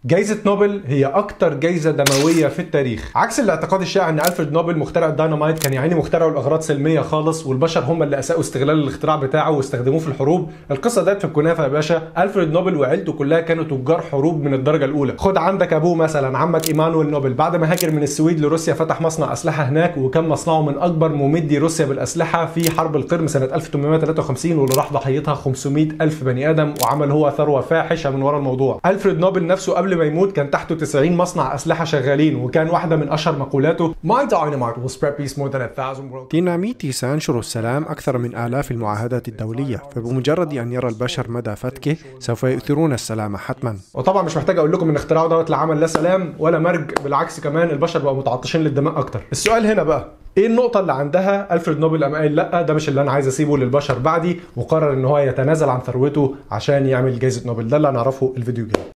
جائزة نوبل هي أكتر جائزة دموية في التاريخ عكس الاعتقاد الشائع أن ألفريد نوبل مخترع الديناميت كان يعني مخترعه لأغراض سلمية خالص والبشر هم اللي أساءوا استغلال الاختراع بتاعه واستخدموه في الحروب القصة ديت في الكنافة يا باشا ألفريد نوبل وعيلته كلها كانوا تجار حروب من الدرجة الأولى خد عندك أبوه مثلا عمك إيمانويل نوبل بعد ما هاجر من السويد لروسيا فتح مصنع أسلحة هناك وكان مصنعه من أكبر ممدي روسيا بالأسلحة في حرب القرم سنة 1853 واللي راح ضحيتها 500 ألف بني آدم وعمل هو ثروة فاحشة من ورا الموضوع ألفريد نوبل نفسه قبل ما يموت كان تحته 90 مصنع أسلحة شغالين وكان واحدة من أشهر مقولاته My dynamite will spread peace more than a thousand world ديناميتي سينشر السلام أكثر من آلاف المعاهدات الدولية فبمجرد أن يرى البشر مدى فتكه سوف يؤثرون السلام حتما وطبعا مش محتاج اقول لكم ان اختراعه دوت لا عمل لا سلام ولا مرج بالعكس كمان البشر بقوا متعطشين للدماء اكتر السؤال هنا بقى ايه النقطة اللي عندها الفريد نوبل قام قايل لا ده مش اللي انا عايز اسيبه للبشر بعدي وقرر ان هو يتنازل عن ثروته عشان يعمل جائزة نوبل ده اللي هنعرفه الفيديو الجاي